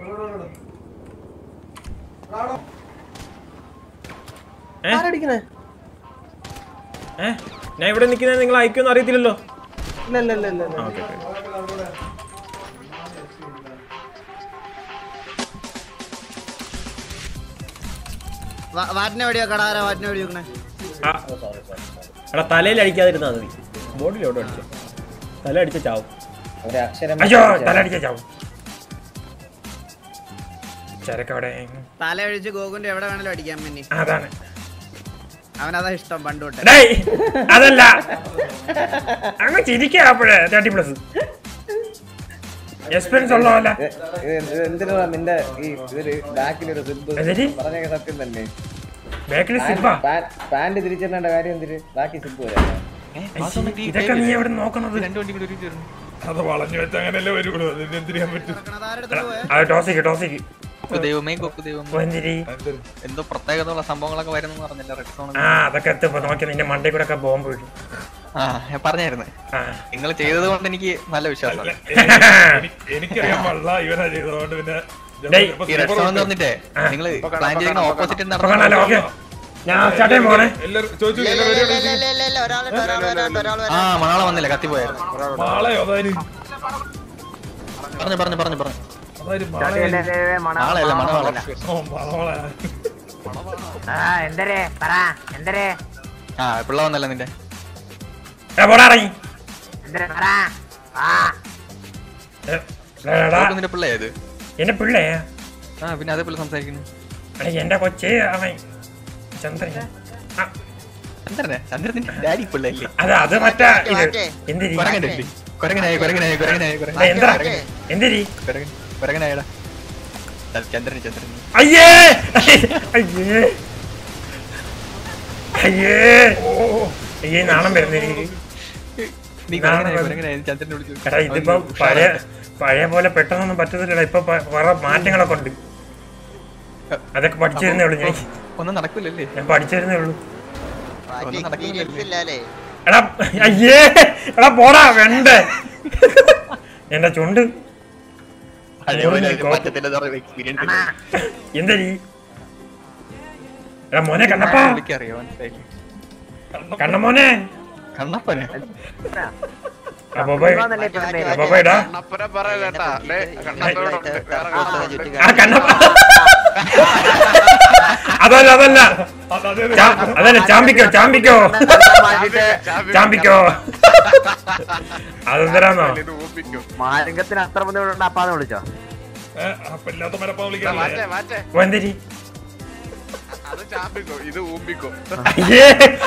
ഏ? ആരടിക്കണേ ഏ ഞാൻ ഇവിടെ നിൽക്കുന്നത് നിങ്ങൾ അയക്കുമെന്ന് അറിയത്തില്ലല്ലോ ഇല്ല ഇല്ല ഇല്ല ഇല്ല ആ, ഓക്കേ, ഓക്കേ. വാറ്റിനെ വെടി വെക്കടാ ആരാ വാറ്റിനെ വെടി വെക്കണേ ആ. എടാ തലയിൽ അടിക്കാതിരുന്നാ മതി ബോഡിലോട്ട് അടിച്ചു തല അടിച്ച ചാവും ഒരു അക്ഷരം അയ്യോ തല അടിച്ച ചാവും ചരക്കവിടെ തല ഒഴിച്ച് ഗോകുന്റെ എവിടെ വേണേലും അടിക്കാൻ പിന്നെ അതാണ് അവനതാ ഇഷ്ടം പണ്ട് തൊട്ടേ ഡേയ് അതല്ല അങ്ങ് ചിരിക്കാ അപ്പോഴേ തേർട്ടി പ്ലസ് എക്സ്പീരിയൻസ് ഉള്ളതല്ല എന്തിനാ നിന്റെ ഈ ഇതൊരു ബാക്കിലൊരു സിബ് എന്നിട്ട്? പറഞ്ഞ സത്യം തന്നെ ബാക്കിൽ സിബാ പാന്റ് തിരിച്ചിടേണ്ട കാര്യം എന്തിന് ബാക്കി സിബ് വരാം ഇതൊക്കെ നീ എവിടെ നോക്കണത് രണ്ട് വണ്ടി കൂടി ഒരുമിച്ച് വരുന്നു അത് വളഞ്ഞു വെച്ച് അങ്ങനെയല്ലേ വരുള്ളൂ അതിന് എന്ത് ചെയ്യാൻ പറ്റും അതാരെടുത്തോണ്ട് പോയെ അത് ടോസിക്ക് ടോസിക്ക് കൊക്കു ദൈവമേ കൊക്കു ദൈവമേ എന്തിരി എന്തോ പ്രത്യേകതയുള്ള സംഭവങ്ങളൊക്കെ വരുന്നു പറഞ്ഞില്ല റെഡ് സോൺ ആ അതൊക്കെ എത്തിപ്പോ നോക്കി നിന്റെ മണ്ടയിൽ കൂടെ ഒക്കെ ബോംബ് വീഴും ആ ഞാൻ പറഞ്ഞായിരുന്നു ആ നിങ്ങൾ ചെയ്തത് കൊണ്ട് എനിക്ക് നല്ല വിശ്വാസം എനിക്ക് എനിക്കറിയാൻ പാടില്ല ഇവനാ ചെയ്തതുകൊണ്ട് പിന്നെ ഡേയ്, ഈ റെഡ് സോൺ എന്ന് പറഞ്ഞിട്ടേ നിങ്ങൾ പ്ലാൻ ചെയ്തിരിക്കുന്ന ഓപ്പോസിറ്റ് അപ്പൊ കാണാലോ ഓക്കെ ഞാൻ സ്റ്റാർട്ട് ചെയ്യാൻ പോണേ എല്ലാരും ചോദിച്ചു എല്ലാവരും ready ആണോ? ആ മണാള വന്നില്ല കത്തിപ്പോയായിരുന്നു മാളയോ അതായത് പറഞ്ഞു പറഞ്ഞു പറഞ്ഞു പറഞ്ഞു അതായത് മാളയോ നാളെയല്ല മണവാള ഓ മാള എന്തരേ പറ എന്തരേ ആ പിള്ള വന്നല്ല നിന്റെ ഏ, പോടാ ഇറങ്ങി എന്തരേ പറ ആ ഏ, എടാ, കൊക്കു നിന്റെ പിള്ളയത് എന്റെ പിള്ളേ ആ പിന്നെ അതേപോലെ സംസാരിക്കുന്നു എടാ, എന്റെ കൊച്ചേ അവൻ ചന്ദ്രൻ ആ, ചന്ദ്രനെ ചന്ദ്രന്റെ ഡാഡി പിള്ളല്ലേ അത് അത് മറ്റാ ഇത് എന്തിരി കൊരങ്ങന്റെ അല്ലേ? കൊരങ്ങനായി കൊരങ്ങനായി കൊരങ്ങനായി എടാ, കൊരങ്ങനായി എന്താ എന്തിരി കൊരങ്ങൻ കൊരങ്ങനായടാ ചന്ദ്രൻ ചന്ദ്രൻ അയ്യേ അയ്യേ അയ്യേ അയ്യേ നാണം വരുന്നിരി നീ കൊരങ്ങനായി കൊരങ്ങനായി ചന്ദ്രനെ വിളിച്ചു എടാ ഇതിപ്പോ പഴയ പഴയ പോലെ പെട്ടെന്നൊന്നും പറ്റത്തില്ലടാ ഇപ്പൊ പ- കുറെ മാറ്റങ്ങളൊക്കെ ഉണ്ട് അതൊക്കെ പഠിച്ചിരുന്നേ ഉള്ളൂ ഞാൻ ഒന്നും നടക്കില്ലല്ലേ ഞാൻ പഠിച്ചിരുന്നേ ഉള്ളൂ ഒന്നും നടക്കുന്നില്ലല്ലേ എടാ അയ്യേ എടാ പോടാ വേണ്ടേ എന്റെ ചുണ്ട് എക്സ്പീരിയൻസ് എന്തരി എടാ മോനെ കണ്ണപ്പാ വിളിക്കറിയോ മനസ്സിലായില്ലേ കണ്ണമോനെ കണ്ണപ്പനെ അപ്പൊ പോയി അപ്പൊ പോയിടാ ആ കണ്ണപ്പ അതല്ല അതല്ല ചാ- അതല്ല ചാമ്പിക്കോ ചാമ്പിക്കോ ചാമ്പിക്കോ അതെന്തരാന്നോ മാലിംഗത്തിന് അത്ര ബുദ്ധിമുട്ടുണ്ട് അപ്പാന്ന് വിളിച്ചോ ഏഹ് അപ്പൊ ഇല്ലാത്ത മരപ്പാ വിളിക്കാൻ ഓ, എന്തരി അത് ചാമ്പിക്കോ ഇത് ഊമ്പിക്കോ അയ്യേ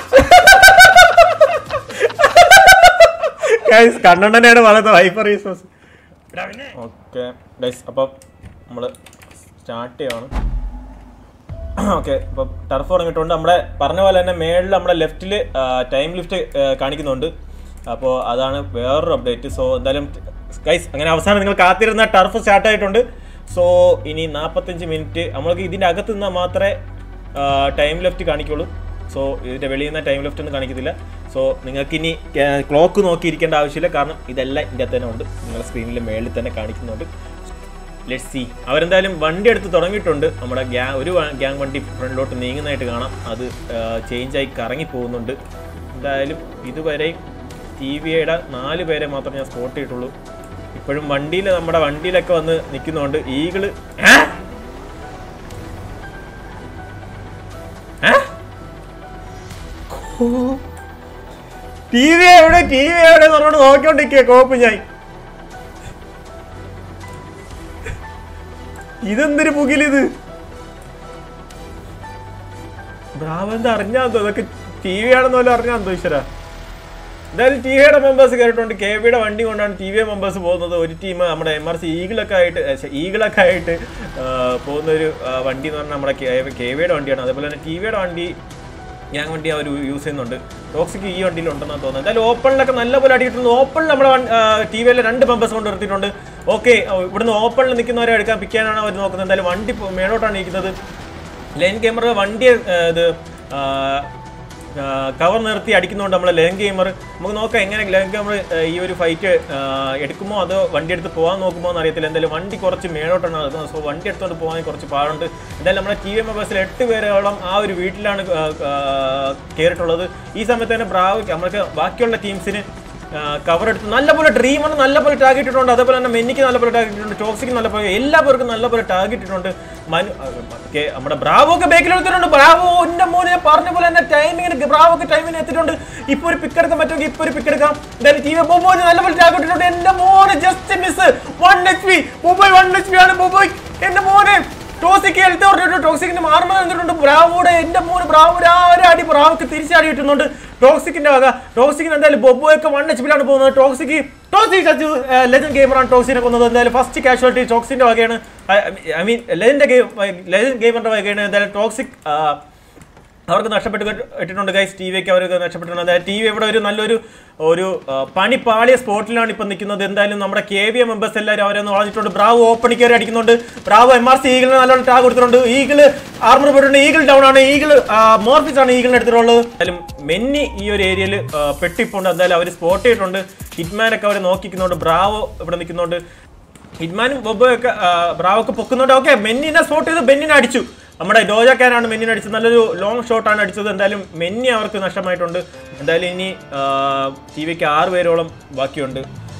കണ്ണണ്ണനെയാണ് പറയുന്നത് ഹൈപ്പർ റീസോഴ്സ് ഓക്കെ ഗൈസ് അപ്പം നമ്മൾ സ്റ്റാർട്ട് ചെയ്യാണ് ഓക്കെ അപ്പം ടർഫ് തുടങ്ങിയിട്ടുണ്ട് നമ്മുടെ പറഞ്ഞ പോലെ തന്നെ മേളിൽ നമ്മുടെ ലെഫ്റ്റിൽ ടൈം ലിഫ്റ്റ് കാണിക്കുന്നുണ്ട് അപ്പോൾ അതാണ് വേറൊരു അപ്ഡേറ്റ് സോ എന്തായാലും ഗൈസ് അങ്ങനെ അവസാനം നിങ്ങൾ കാത്തിരുന്ന ടർഫ് സ്റ്റാർട്ട് ആയിട്ടുണ്ട് സോ ഇനി നാൽപ്പത്തഞ്ച് മിനിറ്റ് നമ്മൾക്ക് ഇതിൻ്റെ അകത്ത് നിന്നാൽ മാത്രമേ ടൈം ലെഫ്റ്റ് കാണിക്കുള്ളൂ സോ ഇതിൻ്റെ വെളിയിൽ നിന്ന് ടൈം ലെഫ്റ്റ് ഒന്നും കാണിക്കത്തില്ല സോ നിങ്ങൾക്ക് ഇനി ക്ലോക്ക് നോക്കിയിരിക്കേണ്ട ആവശ്യമില്ല കാരണം ഇതെല്ലാം ഇതിൻ്റെ അകത്ത് തന്നെ ഉണ്ട് നിങ്ങളുടെ സ്ക്രീനിൽ മേളിൽ തന്നെ കാണിക്കുന്നുണ്ട് ലെറ്റ് സി അവരെന്തായാലും വണ്ടി എടുത്ത് തുടങ്ങിയിട്ടുണ്ട് നമ്മുടെ ഗ്യാങ് ഒരു ഗ്യാങ് വണ്ടി ഫ്രണ്ടിലോട്ട് നീങ്ങുന്നതായിട്ട് കാണാം അത് ചേഞ്ചായി കറങ്ങി പോകുന്നുണ്ട് എന്തായാലും ഇതുവരെയും ടി വിയുടെ നാല് പേരെ മാത്രമേ ഞാൻ സ്പോട്ട് ചെയ്തിട്ടുള്ളൂ ഇപ്പോഴും വണ്ടിയിൽ നമ്മുടെ വണ്ടിയിലൊക്കെ വന്ന് നിൽക്കുന്നുണ്ട് ഈകള് ഏ? ഏ? ടി വി എവിടെ ടി വി എവിടെ എന്ന് പറഞ്ഞോണ്ട് നോക്കിക്കൊണ്ടിരിക്കുക കോപ്പ് ഞാൻ ഇതെന്തൊരു പുകിലിത് ബ്രാവന്ത് അറിഞ്ഞാ എന്തോ അതൊക്കെ ടി വി ആണെന്ന് പോലും അറിഞ്ഞാ എന്തോ ഈശ്വര എന്തായാലും ടി വിയുടെ മെമ്പേഴ്സ് കയറിയിട്ടുണ്ട് കെ വിയുടെ വണ്ടി കൊണ്ടാണ് ടി വി മെമ്പേഴ്സ് പോകുന്നത് ഒരു ടീം നമ്മുടെ എം ആർ സി ഈഗിളൊക്കെ ആയിട്ട് ഏ, ശ്ശെ, ഈഗിളൊക്കെ ആയിട്ട് ആ, പോകുന്ന ഒരു ആ, വണ്ടി എന്ന് പറഞ്ഞാൽ നമ്മുടെ കെ വിയുടെ വണ്ടിയാണ് അതേപോലെ തന്നെ ടി വിയുടെ വണ്ടി ഞാൻ വണ്ടി അവർ യൂസ് ചെയ്യുന്നുണ്ട് ടോക്സിക്ക് ഈ വണ്ടിയിൽ ഉണ്ടെന്നാണ് തോന്നുന്നത് എന്തായാലും ഓപ്പണിലൊക്കെ നല്ലപോലെ അടിയിട്ടുണ്ട് ഓപ്പണിൽ നമ്മുടെ ടി വിയിലെ രണ്ട് മെമ്പേഴ്സ് കൊണ്ട് നിർത്തിയിട്ടുണ്ട് ഓക്കെ ഇവിടുന്ന് ഓപ്പണിൽ നിൽക്കുന്നവരെ എടുക്കാൻ പിക്കാനാണ് അവർ നോക്കുന്നത് എന്തായാലും വണ്ടി പോ- മേലോട്ടാണ് ഇരിക്കുന്നത് ലൈൻ ക്യാമറ വണ്ടി ആ, ഇത് കവർ നിർത്തി അടിക്കുന്നതുകൊണ്ട് നമ്മളെ ലെൻ ഗെയിമർ നമുക്ക് നോക്കാം എങ്ങനെ ലെൻ ഗെയിമർ ഈ ഒരു ഫൈറ്റ് എടുക്കുമോ അതോ വണ്ടി എടുത്ത് പോകാൻ നോക്കുമോ എന്ന് അറിയത്തില്ല എന്തായാലും വണ്ടി കുറച്ച് മേലോട്ടാണ് നടക്കുന്നത് സോ വണ്ടി എടുത്തുകൊണ്ട് പോകാൻ കുറച്ച് പാടുണ്ട് എന്തായാലും നമ്മുടെ ടി വി എം ബസ്സിൽ എട്ട് പേരോളം ആ ഒരു വീട്ടിലാണ് ആ, ആ, കയറിയിട്ടുള്ളത് ഈ സമയത്ത് തന്നെ ബ്രാവ് നമ്മൾക്ക് ബാക്കിയുള്ള ടീംസിന് കവർ എടുത്ത് നല്ലപോലെ ഡ്രീമർ നല്ലപോലെ ടാർഗറ്റ് ഇട്ടിട്ടുണ്ട് അതേപോലെ തന്നെ മെന്നിക്ക് നല്ലപോലെ ടാർഗറ്റ് ഇട്ടിട്ടുണ്ട് ടോക്സിക്ക് നല്ലപോലെ എല്ലാ പേർക്കും നല്ലപോലെ ടാർഗറ്റ് ഇട്ടിട്ടുണ്ട് മനു ഒക്കെ നമ്മുടെ ബ്രാവോ ഒക്കെ ബേക്കിൽ എടുത്തിട്ടുണ്ട് ബ്രാവോ എന്റെ മോനെ പറഞ്ഞ പോലെ തന്നെ ടൈമിങ്ങിന് ബ്രാവോ ഒക്കെ ടൈമിന് എത്തിയിട്ടുണ്ട് ഇപ്പൊ ഒരു പിക്ക് എടുക്കാൻ പറ്റുമെങ്കിൽ ഇപ്പൊ ഒരു പിക്ക് എടുക്കാം എന്തായാലും ടി വി ബോബോന് നല്ലപോലെ ടാർഗറ്റ് ഇട്ടിട്ടുണ്ട് എന്റെ മോനെ just miss one H P Boboy one H P ആണ് ബോബോയ് എന്റെ മോനെ ടോസിക്ക് ഹെൽത്ത് പറഞ്ഞിട്ട് ടോക്സിക്കിന്റെ മാർമ നിന്നിട്ടുണ്ട് ബ്രാവോടെ എന്റെ മോന് ബ്രാവോ ഒരു അടി ബ്രാവോക്ക് തിരിച്ചടി കിട്ടുന്നുണ്ട് ടോക്സിക്കിന്റെ വക ടോക്സിക്കിന് എന്തായാലും ബൊബോയൊക്കെ വൺ എച്ച് പിയിലാണ് പോകുന്നത് ടോക്സിക്ക് ടോക്സിക് ടച്ച് ലെജൻ ഗെയിമറാണ് ടോക്സിനെ കൊന്നത് എന്തായാലും ഫസ്റ്റ് കാഷ്വാലിറ്റി ടോക്സിന്റെ വകയാണ് ഐ മീൻ ലെജന്റെ ഗെയിം ലെജൻ ഗെയിമറിന്റെ വകയാണ് എന്തായാലും ടോക്സിക് അവർക്ക് നഷ്ടപ്പെട്ട് ഇട്ടിട്ടുണ്ട് ഗൈസ് ടി വിക്ക് അവർക്ക് നഷ്ടപ്പെട്ടിട്ടുണ്ട് അതായത് ടി വി ഇവിടെ ഒരു നല്ലൊരു ഒരു ആ, പണി പാളിയ സ്പോട്ടിലാണ് ഇപ്പം നിൽക്കുന്നത് എന്തായാലും നമ്മുടെ കെ വി എം മെമ്പേഴ്സ് എല്ലാവരും അവരെ ഒന്ന് വളഞ്ഞിട്ടുണ്ട് ബ്രാവോ ഓപ്പണി കയറി അടിക്കുന്നുണ്ട് ബ്രാവോ എം ആർ സി ഈഗിളിന് നല്ലോണം ടാഗ് കൊടുത്തിട്ടുണ്ട് ഈഗിള് ആർമർ പോയിട്ടുണ്ട് ഈഗിൾ ഡൗൺ ആണ് ഈഗിൾ മോർഫിസ് ആണ് ഈഗിളിന് എടുത്തിട്ടുള്ളത് എന്തായാലും മെന്നി ഈ ഒരു ഏരിയയിൽ പെട്ടിപ്പുണ്ട് എന്തായാലും അവർ സ്പോട്ട് ചെയ്തിട്ടുണ്ട് ഹിറ്റ്മാനൊക്കെ അവർ നോക്കിക്കുന്നുണ്ട് ബ്രാവോ ഇവിടെ നിൽക്കുന്നുണ്ട് ഹിറ്റ്മാനും ബൊബൊക്കെ ബ്രാവൊക്കെ പൊക്കുന്നുണ്ട് ഓക്കെ മെന്നിനെ സ്പോട്ട് ചെയ്ത് ബെന്നിനെ അടിച്ചു നമ്മുടെ ഡോജക്കാനാണ് മെന്നിനെ അടിച്ചത് നല്ലൊരു ലോങ് ഷോട്ടാണ് അടിച്ചത് എന്തായാലും മെന്നി അവർക്ക് നഷ്ടമായിട്ടുണ്ട് എന്തായാലും ഇനി ടി വിക്ക് ആറ് പേരോളം ബാക്കിയുണ്ട്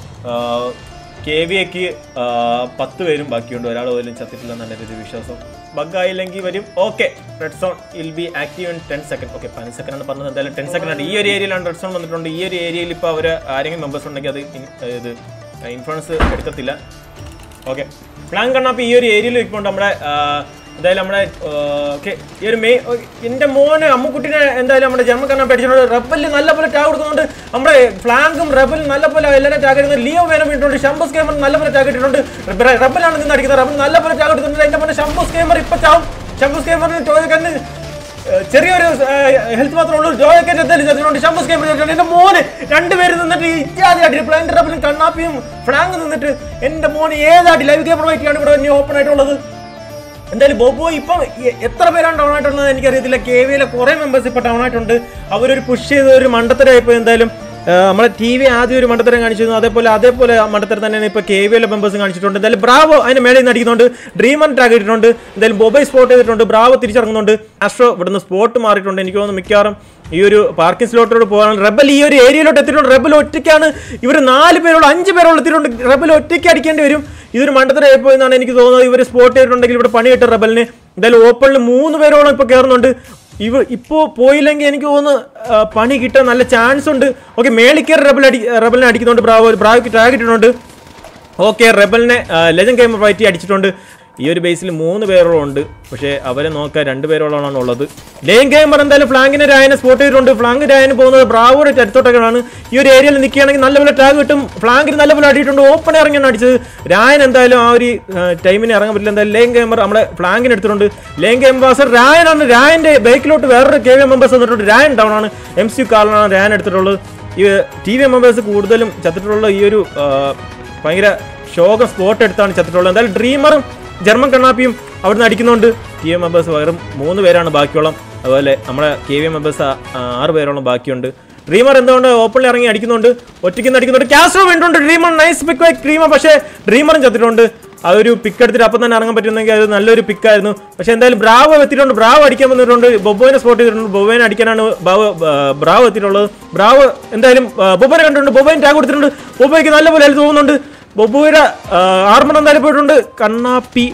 കെ വി എക്ക് പത്ത് പേരും ബാക്കിയുണ്ട് ഒരാൾ പോലും ചത്തിട്ടില്ലെന്നാണ് എൻ്റെ ഒരു വിശ്വാസം ബഗ്ഗായില്ലെങ്കിൽ വരും okay red zone will be active in ten second okay പതിനഞ്ച് സെക്കൻഡ് ആണ് പറഞ്ഞത് എന്തായാലും ടെൻ സെക്കൻഡ് ആണ് ഈ ഒരു ഏരിയയിലാണ് റെഡ് സോൺ വന്നിട്ടുണ്ട് ഈ ഒരു ഏരിയയിൽ ഇപ്പോൾ അവർ ആരെങ്കിലും മെമ്പേഴ്സ് ഉണ്ടെങ്കിൽ അത് ഇൻ- ഇത് ഇൻഫ്ലുവൻസ് എടുക്കത്തില്ല ഓക്കെ പ്ലാൻ കണ്ണാപ്പ് ഈ ഒരു ഏരിയയിൽ ഇപ്പോൾ നമ്മുടെ ആ, എന്തായാലും നമ്മുടെ ഓക്കെ ഈ ഒരു മെയ് എൻ്റെ മോനെ അമ്മുക്കുട്ടിനെ എന്തായാലും നമ്മുടെ ജന്മ കണ്ണാപ്പ് അടിച്ചിട്ടുണ്ട് റബ്ബലിൽ നല്ലപോലെ ടാഗ് കൊടുക്കുന്നുണ്ട് നമ്മുടെ ഫ്ലാങ്കും റബലും നല്ലപോലെ എല്ലാവരും ടാഗ് എടുക്കുന്നത് ലിയോ വേനം ഇട്ടുണ്ട് ഷംബസ് ഗെയിമർ നല്ലപോലെ ടാഗ് ഇട്ടിട്ടുണ്ട് റബ്ബ- റബ്ബലാണ് നിന്ന് അടിക്കുന്നത് റബ്ബൽ നല്ലപോലെ ടാഗ് എടുക്കുന്നുണ്ട് എൻ്റെ മോനെ ഷംബസ് ഗെയിമർ ഇപ്പം ചാവും ഷംബസ് ഗെയിമറിന് ചോദിക്കാൻ ഏഹ് ചെറിയൊരു ഹെൽത്ത് മാത്രമേ ഉള്ളൂ ജോയൊക്കെ എന്തായാലും ചതിനുണ്ട് ഷംബസ് ഗെയിം എന്റെ മോന് രണ്ടുപേര് നിന്നിട്ട് ഇത്യാദി അടി പ്ലാന്റ് റബിലും കണ്ണാപ്പിയും ഫ്ലാങ് നിന്നിട്ട് എന്റെ മോന് ഏതാടി ലൈവ് ഗെയിം പ്രൊവൈറ്റിയാണ് ഇവിടെ ഇനി ഓപ്പൺ ആയിട്ടുള്ളത് എന്തായാലും ബോബോ ഇപ്പം എ- എത്ര പേരാണ് ഡൗൺ ആയിട്ടുള്ളത് എനിക്കറിയത്തില്ല കെ വിയിലെ കുറെ മെമ്പേഴ്സ് ഇപ്പൊ ഡൗൺ ആയിട്ടുണ്ട് അവരൊരു പുഷ് ചെയ്ത ഒരു മണ്ടത്തരമായിപ്പോ എന്തായാലും ആ, നമ്മളെ ടി വി ആദ്യം ഒരു മണ്ടത്തരം കാണിച്ചിരുന്നു അതേപോലെ അതേപോലെ ആ മണ്ടത്തരം തന്നെയാണ് ഇപ്പൊ കെ വിയിലെ മെമ്പേഴ്സ് കാണിച്ചിട്ടുണ്ട് എന്തായാലും ബ്രാവോ അതിന് മേളിൽ നിന്ന് അടിക്കുന്നുണ്ട് ഡ്രീമൺ ടാഗ് ഇട്ടിട്ടുണ്ട് എന്തായാലും ബൊബൈ സ്പോട്ട് ചെയ്തിട്ടുണ്ട് ബ്രാവോ തിരിച്ചിറങ്ങുന്നുണ്ട് ആസ്ട്രോ ഇവിടുന്ന് സ്പോട്ട് മാറിയിട്ടുണ്ട് എനിക്ക് തോന്നുന്നു മിക്കവാറും ഈ ഒരു പാർക്കിംഗ് സ്ലോട്ടിലോട്ട് പോകാൻ റെബൽ ഈ ഒരു ഏരിയയിലോട്ട് എത്തിയിട്ടുണ്ട് റെബൽ ഒറ്റയ്ക്കാണ് ഇവർ നാല് പേരോളം അഞ്ച് പേരോളം എത്തിയിട്ടുണ്ട് റെബൽ ഒറ്റയ്ക്ക് അടിക്കേണ്ടി വരും ഇതൊരു മണ്ടത്തരമായി പോയെന്നാണ് എനിക്ക് തോന്നുന്നത് ഇവർ സ്പോട്ട് ചെയ്തിട്ടുണ്ടെങ്കിൽ ഇവിടെ പണി കിട്ടും റെബലിന് എന്തായാലും ഓപ്പണിൽ മൂന്ന് പേരോളം ഇപ്പോൾ കയറുന്നുണ്ട് ഇവ ഇപ്പോൾ പോയില്ലെങ്കിൽ എനിക്ക് തോന്നുന്നു ആ, പണി കിട്ടാൻ നല്ല ചാൻസ് ഉണ്ട് ഓക്കെ മേളിക്കർ റെബൽ അടി റെബലിനെ അടിക്കുന്നുണ്ട് ബ്രാവോ ബ്രാവോക്ക് ടാഗ് ഇട്ടിട്ടുണ്ട് ഓക്കെ റെബലിനെ ലെജൻ ഗെയിം ഫൈറ്റി അടിച്ചിട്ടുണ്ട് ഈ ഒരു ബേസിൽ മൂന്ന് പേരോളം ഉണ്ട് പക്ഷേ അവരെ നോക്കാൻ രണ്ട് പേരോളമാണ് ഉള്ളത് ലെയിൻ ഗെയിമർ എന്തായാലും ഫ്ലാങ്കിനെ രായനെ സ്പോട്ട് ചെയ്തിട്ടുണ്ട് ഫ്ലാങ്ക് രായന് പോകുന്നത് ബ്രാവോയുടെ അടുത്തോട്ടൊക്കെയാണ് ഈ ഒരു ഏരിയയിൽ നിൽക്കുകയാണെങ്കിൽ നല്ലപോലെ ടാഗ് കിട്ടും ഫ്ലാങ്കിന് നല്ലപോലെ അടിയിട്ടുണ്ട് ഓപ്പൺ ഇറങ്ങിയാണ് അടിച്ചത് രായൻ എന്തായാലും ആ ഒരു ടൈമിന് ഇറങ്ങാൻ പറ്റില്ല എന്തായാലും ലെയിൻ ഗെയിമർ നമ്മുടെ ഫ്ലാങ്കിന് എടുത്തിട്ടുണ്ട് ലെയിൻ ഗെയിം ബാസർ രായനാണ് രായന്റെ ബേക്കിലോട്ട് വേറൊരു കെ വി മെമ്പേഴ്സ് വന്നിട്ടുണ്ട് രായൻ ഡൗൺ ആണ് എം സി കാറിനാണ് രായൻ എടുത്തിട്ടുള്ളത് ഈ ടി വി മെമ്പേഴ്സ് കൂടുതലും ചത്തിട്ടുള്ള ഈ ഒരു ആ, ഭയങ്കര ശോകം സ്പോട്ട് എടുത്താണ് ചത്തിട്ടുള്ളത് എന്തായാലും ഡ്രീമറും ജർമ്മൻ കണ്ണാപ്പിയും അവിടുന്ന് അടിക്കുന്നുണ്ട് ടി എം മെമ്പേഴ്സ് വെറും മൂന്ന് പേരാണ് ബാക്കിയോളം അതുപോലെ നമ്മുടെ കെ വി എം മെമ്പേഴ്സ് ആറ് പേരോളം ബാക്കിയുണ്ട് ഡ്രീമർ എന്തുകൊണ്ട് ഓപ്പണിൽ ഇറങ്ങി അടിക്കുന്നുണ്ട് ഒറ്റയ്ക്ക് നിന്ന് അടിക്കുന്നുണ്ട് കാസ്ട്രോ വേണ്ടുണ്ട് ഡ്രീമർ നൈസ് പിക്ക് ഡ്രീമർ പക്ഷേ ഡ്രീമറും ചത്തിട്ടുണ്ട് ആ ഒരു പിക്ക് എടുത്തിട്ട് അപ്പം തന്നെ ഇറങ്ങാൻ പറ്റുന്നെങ്കിൽ അത് നല്ലൊരു പിക്കായിരുന്നു പക്ഷേ എന്തായാലും ബ്രാവോ എത്തിയിട്ടുണ്ട് ബ്രാവോ അടിക്കാൻ വന്നിട്ടുണ്ട് ബൊബോനെ സ്പോട്ട് ചെയ്തിട്ടുണ്ട് ബൊബോനെ അടിക്കാനാണ് ബാവോ ആ, ബ്രാവോ എത്തിയിട്ടുള്ളത് ബ്രാവോ എന്തായാലും ആ, ബൊബോനെ കണ്ടിട്ടുണ്ട് ബൊബോനെ ടാഗ് കൊടുത്തിട്ടുണ്ട് ബൊബോയ്ക്ക് നല്ലപോലെ ഹെൽത്ത് പോകുന്നുണ്ട് ബൊബോയുടെ ആർമർ എന്തായാലും പോയിട്ടുണ്ട് കണ്ണാപ്പി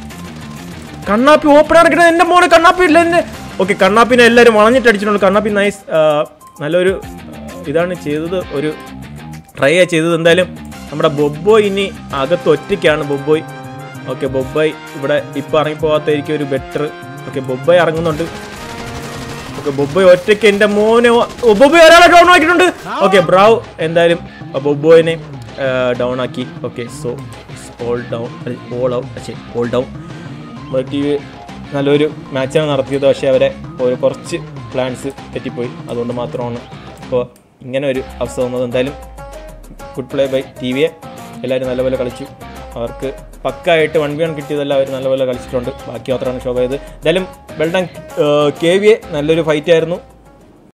കണ്ണാപ്പി ഓപ്പൺ ഇറക്കിട്ട് എൻ്റെ മോനെ കണ്ണാപ്പി ഇല്ല എന്നെ ഓക്കെ കണ്ണാപ്പിനെ എല്ലാവരും വളഞ്ഞിട്ട് അടിച്ചിട്ടുണ്ട് കണ്ണാപ്പി നൈസ് നല്ലൊരു ആ, ഇതാണ് ചെയ്തത് ഒരു ട്രൈ ചെയ്തത് എന്തായാലും നമ്മുടെ ബൊബ്ബോയ് ഇനി അകത്ത് ഒറ്റയ്ക്കാണ് ബൊബ്ബോയ് ഓക്കെ ബൊബ്ബോയ് ഇവിടെ ഇപ്പം ഇറങ്ങിപ്പോകാത്തായിരിക്കും ഒരു ബെറ്റർ ഓക്കെ ബൊബ്ബോയ് ഇറങ്ങുന്നുണ്ട് ഓക്കെ ബൊബ്ബോയ് ഒറ്റയ്ക്ക് എൻ്റെ മോനെ ഓ, ബൊബ്ബോയ് ഒരാളെ ഡൗൺ ആക്കിയിട്ടുണ്ട് ഓക്കെ ബ്രാവ് എന്തായാലും ബൊബ്ബോയിനെ ഡൗൺ ആക്കി okay so all down all out all down T V നല്ലൊരു മാച്ചാണ് നടത്തിയത് പക്ഷേ അവരെ ഒരു കുറച്ച് പ്ലാൻസ് തെറ്റിപ്പോയി അതുകൊണ്ട് മാത്രമാണ് ഇപ്പോൾ ഇങ്ങനെ ഒരു അവസ്ഥ വന്നത് എന്തായാലും ഗുഡ് പ്ലേ ബൈ ടി വിയെ എല്ലാവരും നല്ലപോലെ കളിച്ചു അവർക്ക് പക്കായിട്ട് വൺ ബി വൺ കിട്ടിയതെല്ലാം അവർ നല്ലപോലെ കളിച്ചിട്ടുണ്ട് ബാക്കി മാത്രമാണ് ഷോ ചെയ്ത് എന്തായാലും വെൽഡൺ കെ വിയെ നല്ലൊരു ഫൈറ്റ് ആയിരുന്നു